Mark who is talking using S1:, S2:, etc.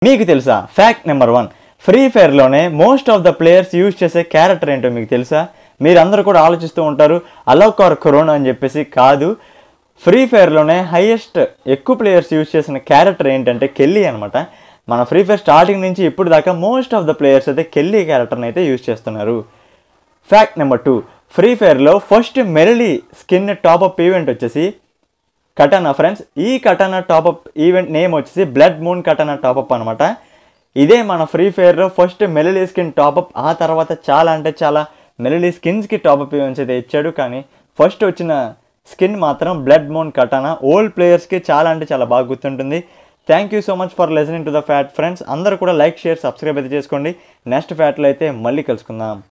S1: మీకు తెలుసా fact number one Free ఫైర్లోనే most of the players use చేసే క్యారెక్టర్ ఏంటో మీకు తెలుసా మీరందరూ కూడా ఆలోచిస్తూ ఉంటారు అలోక్ ఆర్ కరోనా అని చెప్పేసి కాదు ఫ్రీ ఫైర్లోనే హైయెస్ట్ ఎక్కువ ప్లేయర్స్ యూజ్ చేసిన క్యారెక్టర్ ఏంటంటే కెల్లీ అనమాట మన ఫ్రీ ఫైర్ స్టార్టింగ్ నుంచి ఇప్పుడు దాకా మోస్ట్ ఆఫ్ ద ప్లేయర్స్ అయితే కెల్లీ క్యారెక్టర్ని అయితే యూజ్ చేస్తున్నారు ఫ్యాక్ట్ నెంబర్ టూ ఫ్రీ ఫైర్లో first melody skin top up event వచ్చేసి కటానా ఫ్రెండ్స్ ఈ కటానా టాప్అప్ ఈవెంట్ నేమ్ వచ్చేసి బ్లడ్ మూన్ కటానా టాప్అప్ అనమాట ఇదే మన ఫ్రీ ఫైర్లో ఫస్ట్ మెలడీ స్కిన్ టాప్అప్ ఆ తర్వాత చాలా అంటే చాలా మెలడీ స్కిన్స్కి టాప్అప్ ఈవెంట్స్ అయితే ఇచ్చాడు కానీ ఫస్ట్ వచ్చిన స్కిన్ మాత్రం బ్లడ్ మూన్ కటానా ఓల్డ్ ప్లేయర్స్కి చాలా అంటే చాలా బాగా గుర్తుంటుంది thank you so much for listening to the fat friends అందరూ కూడా లైక్ షేర్ సబ్స్క్రైబ్ అయితే చేసుకోండి నెక్స్ట్ ఫ్యాట్లో అయితే మళ్ళీ కలుసుకుందాం